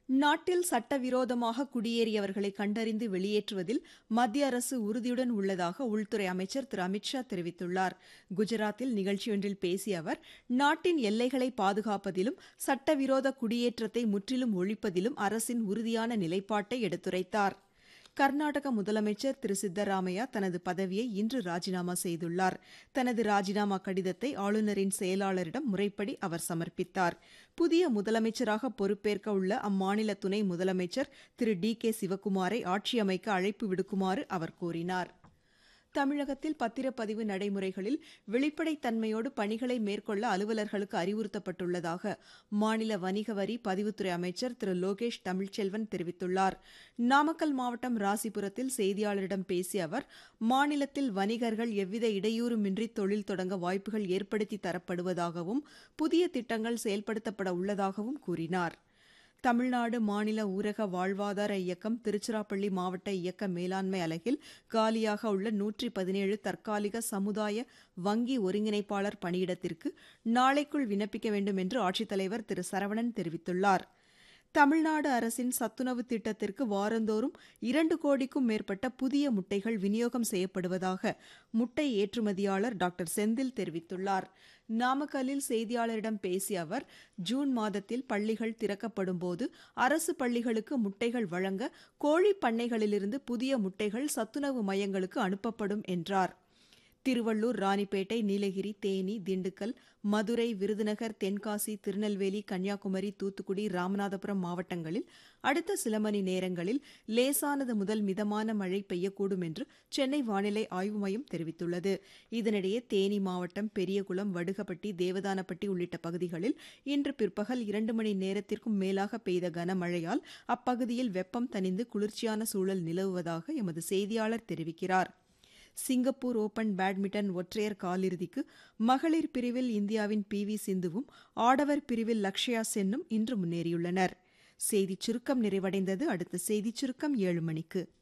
நாட்டில் சட்டவிரோதமாக குடியேறியவர்களை கண்டறிந்து வெளியேற்றுவதில் மத்திய அரசு உறுதியுடன் உள்ளதாக உள்துறை அமைச்சர் திரு அமித்ஷா தெரிவித்துள்ளார் குஜராத்தில் நிகழ்ச்சியொன்றில் பேசிய அவர் நாட்டின் எல்லைகளை பாதுகாப்பதிலும் சட்டவிரோத குடியேற்றத்தை முற்றிலும் ஒழிப்பதிலும் அரசின் உறுதியான நிலைப்பாட்டை எடுத்துரைத்தார் கர்நாடக முதலமைச்சர் திரு சித்தராமையா தனது பதவியை இன்று ராஜினாமா செய்துள்ளார் தனது ராஜினாமா கடிதத்தை ஆளுநரின் செயலாளரிடம் முறைப்படி அவர் சமர்ப்பித்தார் புதிய முதலமைச்சராக பொறுப்பேற்க உள்ள அம்மாநில துணை முதலமைச்சர் திரு டி கே சிவக்குமாரை ஆட்சியமைக்க அழைப்பு விடுக்குமாறு அவர் கூறினார் தமிழகத்தில் பத்திரப்பதிவு நடைமுறைகளில் வெளிப்படைத்தன்மையோடு பணிகளை மேற்கொள்ள அலுவலர்களுக்கு அறிவுறுத்தப்பட்டுள்ளதாக மாநில வணிக வரி பதிவுத்துறை அமைச்சர் திரு லோகேஷ் தமிழ்ச்செல்வன் தெரிவித்துள்ளார் நாமக்கல் மாவட்டம் ராசிபுரத்தில் செய்தியாளரிடம் பேசிய அவர் மாநிலத்தில் வணிகர்கள் எவ்வித இடையூறுமின்றி தொழில் தொடங்க வாய்ப்புகள் ஏற்படுத்தி தரப்படுவதாகவும் புதிய திட்டங்கள் செயல்படுத்தப்பட உள்ளதாகவும் கூறினார் தமிழ்நாடு மாநில ஊரக வாழ்வாதார இயக்கம் திருச்சிராப்பள்ளி மாவட்ட இயக்க மேலாண்மை அலகில் காலியாக உள்ள நூற்றி பதினேழு தற்காலிக சமுதாய வங்கி ஒருங்கிணைப்பாளர் பணியிடத்திற்கு நாளைக்குள் விண்ணப்பிக்க வேண்டும் என்று ஆட்சித்தலைவர் திரு சரவணன் தெரிவித்துள்ளார் தமிழ்நாடு அரசின் சத்துணவு திட்டத்திற்கு வாரந்தோறும் இரண்டு கோடிக்கும் மேற்பட்ட புதிய முட்டைகள் விநியோகம் செய்யப்படுவதாக முட்டை ஏற்றுமதியாளர் டாக்டர் செந்தில் தெரிவித்துள்ளார் நாமக்கல்லில் செய்தியாளரிடம் பேசிய அவர் ஜூன் மாதத்தில் பள்ளிகள் திறக்கப்படும்போது அரசு பள்ளிகளுக்கு முட்டைகள் வழங்க கோழி பண்ணைகளிலிருந்து புதிய முட்டைகள் சத்துணவு மையங்களுக்கு அனுப்பப்படும் என்றார் திருவள்ளூர் ராணிப்பேட்டை நீலகிரி தேனி திண்டுக்கல் மதுரை விருதுநகர் தென்காசி திருநெல்வேலி கன்னியாகுமரி தூத்துக்குடி ராமநாதபுரம் மாவட்டங்களில் அடுத்த சில மணி நேரங்களில் லேசானது முதல் மிதமான மழை பெய்யக்கூடும் என்று சென்னை வானிலை ஆய்வு மையம் தெரிவித்துள்ளது இதனிடையே தேனி மாவட்டம் பெரியகுளம் வடுகப்பட்டி தேவதானப்பட்டி உள்ளிட்ட பகுதிகளில் இன்று பிற்பகல் இரண்டு மணி நேரத்திற்கும் மேலாக பெய்த கனமழையால் அப்பகுதியில் வெப்பம் தணிந்து குளிர்ச்சியான சூழல் நிலவுவதாக எமது செய்தியாளர் தெரிவிக்கிறார் சிங்கப்பூர் ஓபன் பேட்மிண்டன் ஒற்றையர் காலிறுதிக்கு மகளிர் பிரிவில் இந்தியாவின் பி வி சிந்துவும் ஆடவர் பிரிவில் லக்ஷயா சென்னும் இன்று முன்னேறியுள்ளனர் செய்திச் சுருக்கம் நிறைவடைந்தது அடுத்த செய்திச் சுருக்கம் ஏழு மணிக்கு